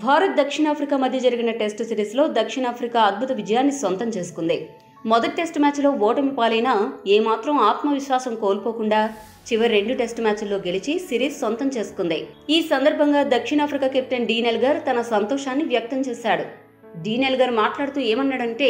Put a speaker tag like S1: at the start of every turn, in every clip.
S1: భారత్ దక్షిణాఫ్రికా మధ్య జరిగిన టెస్టు సిరీస్లో దక్షిణాఫ్రికా అద్భుత విజయాన్ని సొంతం చేసుకుంది మొదటి టెస్టు మ్యాచ్లో ఓటమి పాలైనా ఏమాత్రం ఆత్మవిశ్వాసం కోల్పోకుండా చివరి రెండు టెస్టు మ్యాచ్ల్లో గెలిచి సిరీస్ సొంతం చేసుకుంది ఈ సందర్భంగా దక్షిణాఫ్రికా కెప్టెన్ డీ నెల్గర్ తన సంతోషాన్ని వ్యక్తం చేశాడు డీ నెల్గర్ మాట్లాడుతూ ఏమన్నాడంటే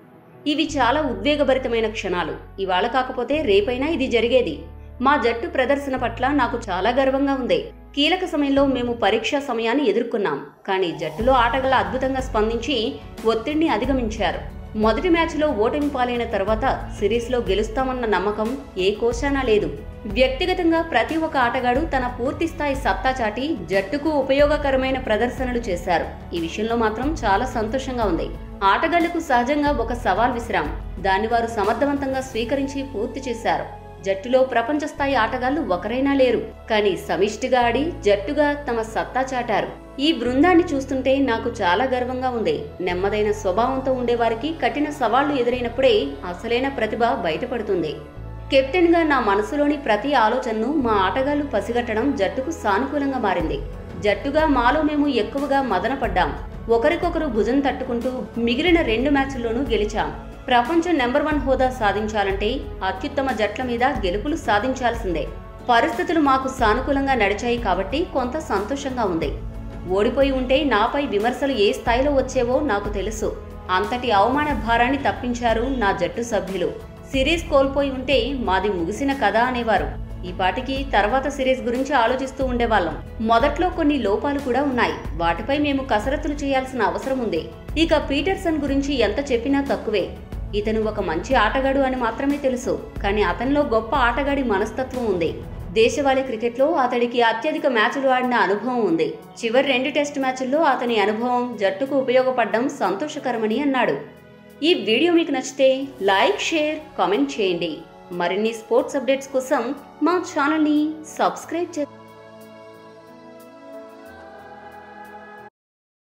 S1: ఇవి చాలా ఉద్వేగభరితమైన క్షణాలు ఇవాళ కాకపోతే రేపైనా ఇది జరిగేది మా జట్టు ప్రదర్శన పట్ల నాకు చాలా గర్వంగా ఉంది కీలక సమయంలో మేము పరీక్షా సమయాన్ని ఎదుర్కొన్నాం కానీ జట్టులో ఆటగాళ్ల అద్భుతంగా స్పందించి ఒత్తిడిని అధిగమించారు మొదటి మ్యాచ్లో ఓటమి పాలైన తర్వాత సిరీస్లో గెలుస్తామన్న నమ్మకం ఏ కోశానా లేదు వ్యక్తిగతంగా ప్రతి ఒక్క ఆటగాడు తన పూర్తి స్థాయి సత్తా చాటి జట్టుకు ఉపయోగకరమైన ప్రదర్శనలు చేశారు ఈ విషయంలో మాత్రం చాలా సంతోషంగా ఉంది ఆటగాళ్లకు సహజంగా ఒక సవాల్ విసిరాం దాన్ని వారు సమర్థవంతంగా స్వీకరించి పూర్తి చేశారు జట్టులో ప్రపంచ స్థాయి ఆటగాళ్లు ఒకరైనా లేరు కానీ సమిష్టిగా ఆడి జట్టుగా తమ సత్తా చాటారు ఈ బృందాన్ని చూస్తుంటే నాకు చాలా గర్వంగా ఉంది నెమ్మదైన స్వభావంతో ఉండేవారికి కఠిన సవాళ్లు ఎదురైనప్పుడే అసలైన ప్రతిభ బయటపడుతుంది కెప్టెన్ గా నా మనసులోని ప్రతి ఆలోచనను మా ఆటగాళ్లు పసిగట్టడం జట్టుకు సానుకూలంగా మారింది జట్టుగా మాలో మేము ఎక్కువగా మదనపడ్డాం ఒకరికొకరు భుజం తట్టుకుంటూ మిగిలిన రెండు మ్యాచ్ల్లోనూ గెలిచాం ప్రపంచం నెంబర్ వన్ హోదా సాధించాలంటే అత్యుత్తమ జట్ల మీద గెలుపులు సాధించాల్సిందే పరిస్థితులు మాకు సానుకూలంగా నడిచాయి కాబట్టి కొంత సంతోషంగా ఉంది ఓడిపోయి ఉంటే నాపై విమర్శలు ఏ స్థాయిలో వచ్చేవో నాకు తెలుసు అంతటి అవమాన భారాన్ని తప్పించారు నా జట్టు సభ్యులు సిరీస్ కోల్పోయి ఉంటే మాది ముగిసిన కథ అనేవారు ఈ పాటికి తర్వాత సిరీస్ గురించి ఆలోచిస్తూ ఉండేవాళ్ళం మొదట్లో కొన్ని లోపాలు కూడా ఉన్నాయి వాటిపై మేము కసరత్తులు చేయాల్సిన అవసరం ఉంది ఇక పీటర్సన్ గురించి ఎంత చెప్పినా తక్కువే ఇతను ఒక మంచి ఆటగాడు అని మాత్రమే తెలుసు కానీ అతనిలో గొప్ప ఆటగాడి మనస్తత్వం ఉంది దేశవాళీ క్రికెట్లో అతడికి అత్యధిక మ్యాచ్లు ఆడిన అనుభవం ఉంది చివరి రెండు టెస్ట్ మ్యాచ్ల్లో అతని అనుభవం జట్టుకు ఉపయోగపడడం సంతోషకరమని అన్నాడు ఈ వీడియో మీకు నచ్చితే లైక్ షేర్ కామెంట్ చేయండి మరిన్ని స్పోర్ట్స్ అప్డేట్స్ కోసం మా ఛానల్ని సబ్స్క్రైబ్ చేయండి